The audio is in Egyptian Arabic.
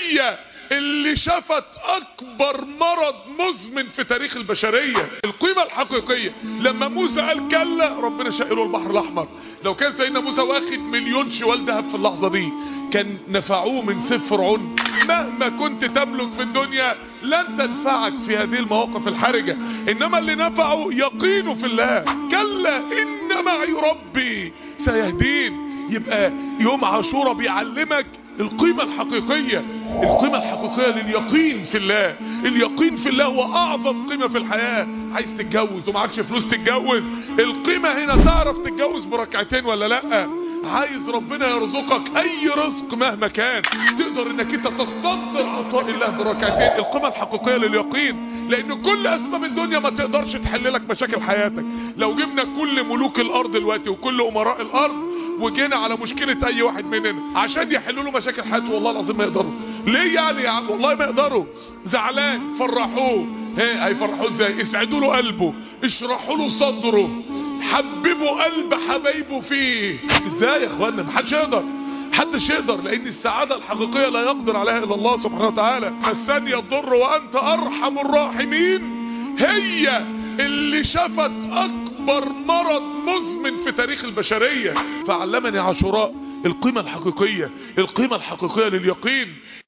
هي اللي شفت اكبر مرض مزمن في تاريخ البشرية القيمة الحقيقية لما موسى قال كلا ربنا شقله البحر الاحمر لو كان سيدنا موسى واخد مليون شوال ذهب في اللحظة دي كان نفعوه من سيف فرعون مهما كنت تملك في الدنيا لن تنفعك في هذه المواقف الحرجة انما اللي نفعه يقينه في الله كلا ان معي ربي سيهدين يبقى يوم عاشوراء بيعلمك القيمة الحقيقية القيمة الحقيقية لليقين في الله اليقين في الله هو اعظم قيمة في الحياة عايز تتجوز ومعكش فلوس تتجوز القيمة هنا تعرف تتجوز بركعتين ولا لا عايز ربنا يرزقك اي رزق مهما كان تقدر انك انت تستنطر عطاء الله بركعتين القيمة الحقيقية لليقين لان كل اسباب الدنيا ما تقدرش تحل لك مشاكل حياتك لو جبنا كل ملوك الارض دلوقتي وكل امراء الارض وجينا على مشكلة اي واحد مننا عشان يحلوا له مشاكل حياته والله العظيم ما يقدروا ليه يعني يا عم والله ما يقدروا زعلان فرحوه هي هيفرحوه ازاي اسعدوا له قلبه اشرحوا له صدره حببوا قلب حبايبه فيه ازاي يا اخوانا محدش يقدر محدش يقدر لان السعادة الحقيقية لا يقدر عليها الا الله سبحانه وتعالى مسني الضر وانت ارحم الراحمين هي اللي شفت اكبر مرض مزمن في تاريخ البشرية فعلمني عاشوراء القيمة الحقيقية القيمة الحقيقية لليقين